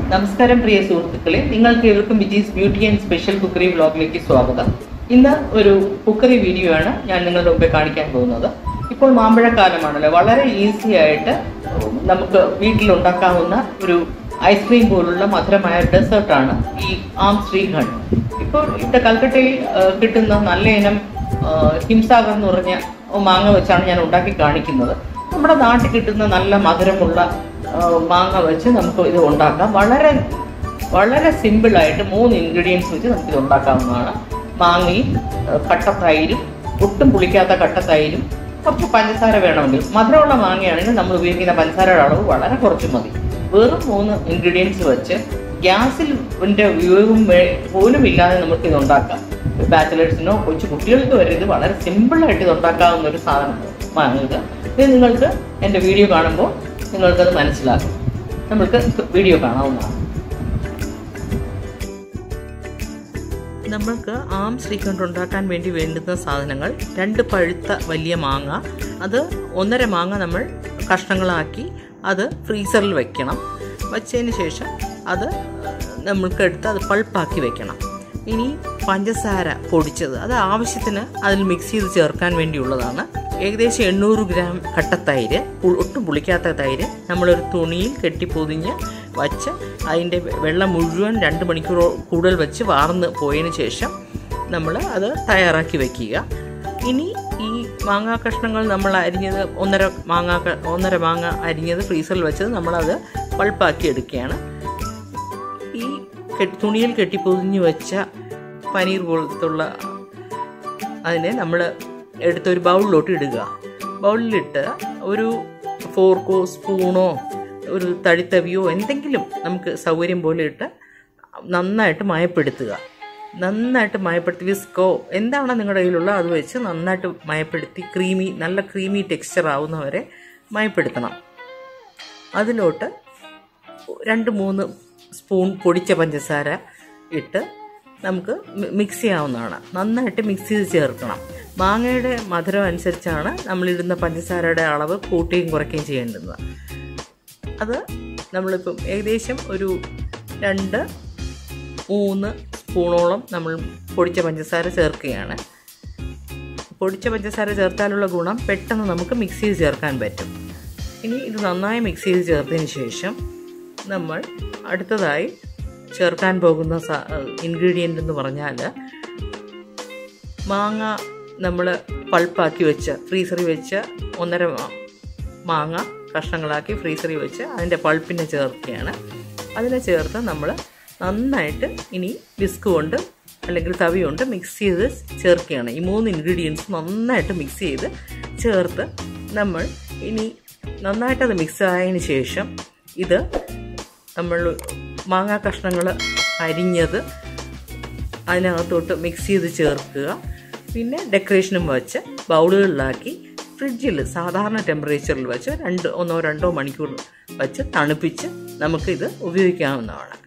നമസ്കാരം പ്രിയ സുഹൃത്തുക്കളെ നിങ്ങൾക്ക് ഏവർക്കും വിജീസ് ബ്യൂട്ടി ആൻഡ് സ്പെഷ്യൽ കുക്കറി വ്ളോഗിലേക്ക് സ്വാഗതം ഇന്ന് ഒരു കുക്കറി വീഡിയോ ആണ് ഞാൻ നിങ്ങളുടെ മുമ്പേ കാണിക്കാൻ പോകുന്നത് ഇപ്പോൾ മാമ്പഴക്കാലമാണല്ലോ വളരെ ഈസി ആയിട്ട് നമുക്ക് വീട്ടിൽ ഉണ്ടാക്കാവുന്ന ഒരു ഐസ്ക്രീം പോലുള്ള മധുരമായ ഡെസേർട്ടാണ് ഈ ആം ശ്രീഖണ്ഡ് ഇപ്പോൾ ഇവിടെ കൽക്കട്ടയിൽ ആ, കിട്ടുന്ന നല്ല ഇനം ആ, ഹിംസാഗർ എന്ന് പറഞ്ഞ മാങ്ങ വെച്ചാണ് ഞാൻ ഉണ്ടാക്കി കാണിക്കുന്നത് നമ്മുടെ നാട്ടിൽ കിട്ടുന്ന നല്ല മധുരമുള്ള ആ, മാങ്ങ വെച്ച് നമുക്ക് ഇത് ഉണ്ടാക്കാം വളരെ വളരെ സിമ്പിളായിട്ട് മൂന്ന് ഇൻഗ്രീഡിയൻസ് വെച്ച് നമുക്ക് ഇത് ഉണ്ടാക്കാവുന്നതാണ് മാങ്ങയും ആ, കട്ടത്തൈരും ഒട്ടും പുളിക്കാത്ത കട്ടത്തൈരും കുറച്ച് പഞ്ചസാര വേണമെങ്കിൽ മധുരമുള്ള മാങ്ങയാണെങ്കിൽ നമ്മൾ ഉപയോഗിക്കുന്ന പഞ്ചസാരയുടെ അളവ് വളരെ കുറച്ച് മതി വെറും മൂന്ന് ഇൻഗ്രീഡിയൻസ് വെച്ച് ഗ്യാസിൽ ഉപയോഗം വേ- പോലും ഇല്ലാതെ നമുക്ക് ഇത് ഉണ്ടാക്കാം ബാച്ചിലേഴ്സിനോ കൊച്ചു കുട്ടികൾക്ക് വരെ ഇത് വളരെ സിമ്പിളായിട്ട് ഇത് ഉണ്ടാക്കാവുന്ന ഒരു സാധനമാണ് മാങ്ങ ഇത് ഇത് നിങ്ങൾക്ക് എൻ്റെ വീഡിയോ കാണുമ്പോൾ നിങ്ങൾക്കത് മനസ്സിലാകും നമ്മൾക്ക് വീഡിയോ കാണാവുന്നതാണ് നമ്മൾക്ക് ആം ശ്രീഖണ്ഡ് ഉണ്ടാക്കാൻ വേണ്ടി വേണ്ടുന്ന സാധനങ്ങൾ രണ്ട് പഴുത്ത വലിയ മാങ്ങ അത് ഒന്നര മാങ്ങ നമ്മൾ കഷ്ണങ്ങളാക്കി അത് ഫ്രീസറിൽ വെക്കണം വച്ചതിന് ശേഷം അത് നമ്മൾക്ക് എടുത്ത് അത് പൾപ്പാക്കി വെക്കണം ഇനി പഞ്ചസാര പൊടിച്ചത് അത് ആവശ്യത്തിന് അതിൽ മിക്സ് ചെയ്ത് ചേർക്കാൻ വേണ്ടിയുള്ളതാണ് ഏകദേശം എണ്ണൂറ് ഗ്രാം കട്ടത്തൈര് പു- ഒട്ടും പുളിക്കാത്ത തൈര് നമ്മളൊരു തുണിയിൽ കെട്ടിപ്പൊതിഞ്ഞ് വച്ച് അതിൻ്റെ വെള്ളം മുഴുവൻ രണ്ട് മണിക്കൂർ കൂടുതൽ വെച്ച് വാർന്ന് പോയതിന് ശേഷം നമ്മൾ അത് തയ്യാറാക്കി വെക്കുക ഇനി ഈ മാങ്ങാ കഷ്ണങ്ങൾ നമ്മൾ അരിഞ്ഞത് ഒന്നര മാങ്ങ ക- ഒന്നര മാങ്ങ അരിഞ്ഞത് ഫ്രീസറിൽ വെച്ചത് നമ്മളത് പൾപ്പാക്കി എടുക്കുകയാണ് ഈ കെട്ടി- തുണിയിൽ കെട്ടിപ്പൊതിഞ്ഞ് വെച്ച പനീർ പോലത്തുള്ള അതിനെ നമ്മൾ എടുത്തൊരു ബൗളിലോട്ട് ഇടുക ബൗളിലിട്ട് ഒരു ഫോർക്കോ സ്പൂണോ ഒരു തടിത്തവിയോ എന്തെങ്കിലും നമുക്ക് സൗകര്യം പോലെ ഇട്ട് നന്നായിട്ട് മയപ്പെടുത്തുക നന്നായിട്ട് മയപ്പെടുത്തി വിസ്കോ എന്താണോ നിങ്ങളുടെ കയ്യിലുള്ള അത് വെച്ച് നന്നായിട്ട് മയപ്പെടുത്തി ക്രീമി നല്ല ക്രീമി ടെക്സ്ചർ ആവുന്നവരെ മയപ്പെടുത്തണം അതിലോട്ട് രണ്ട് മൂന്ന് സ്പൂൺ പൊടിച്ച പഞ്ചസാര ഇട്ട് നമുക്ക് മി- മിക്സ് ചെയ്യാവുന്നതാണ് നന്നായിട്ട് മിക്സ് ചെയ്ത് ചേർക്കണം മാങ്ങയുടെ മധുരം അനുസരിച്ചാണ് നമ്മളിടുന്ന പഞ്ചസാരയുടെ അളവ് കൂട്ടുകയും കുറയ്ക്കുകയും ചെയ്യേണ്ടത് അത് നമ്മളിപ്പം ഏകദേശം ഒരു രണ്ട് മൂന്ന് സ്പൂണോളം നമ്മൾ പൊടിച്ച പഞ്ചസാര ചേർക്കുകയാണ് പൊടിച്ച പഞ്ചസാര ചേർത്താലുള്ള ഗുണം പെട്ടെന്ന് നമുക്ക് മിക്സ് ചെയ്ത് ചേർക്കാൻ പറ്റും ഇനി ഇത് നന്നായി മിക്സ് ചെയ്ത് ചേർത്തതിന് ശേഷം നമ്മൾ അടുത്തതായി ചേർക്കാൻ പോകുന്ന ഇൻഗ്രീഡിയൻ്റ് എന്ന് പറഞ്ഞാൽ മാങ്ങ നമ്മൾ പൾപ്പാക്കി വെച്ച് ഫ്രീസറിൽ വെച്ച് ഒന്നര മാ- മാങ്ങ കഷ്ണങ്ങളാക്കി ഫ്രീസറിൽ വെച്ച് അതിൻ്റെ പൾപ്പിനെ ചേർക്കുകയാണ് അതിനെ ചേർത്ത് നമ്മൾ നന്നായിട്ട് ഇനി വിസ്ക് കൊണ്ട് അല്ലെങ്കിൽ തവി കൊണ്ട് മിക്സ് ചെയ്ത് ചേർക്കുകയാണ് ഈ മൂന്ന് ഇൻഗ്രീഡിയൻസ് നന്നായിട്ട് മിക്സ് ചെയ്ത് ചേർത്ത് നമ്മൾ ഇനി നന്നായിട്ടത് മിക്സ് ആയതിന് ശേഷം ഇത് നമ്മൾ മാങ്ങാ കഷ്ണങ്ങൾ അരിഞ്ഞത് അതിനകത്തോട്ട് മിക്സ് ചെയ്ത് ചേർക്കുക പിന്നെ ഡെക്കറേഷനും വെച്ച് ബൗളുകളിലാക്കി ഫ്രിഡ്ജിൽ സാധാരണ ടെമ്പറേച്ചറിൽ വെച്ച് രണ്ട് ഒന്നോ രണ്ടോ മണിക്കൂർ വെച്ച് തണുപ്പിച്ച് നമുക്കിത് ഉപയോഗിക്കാവുന്നതാണ്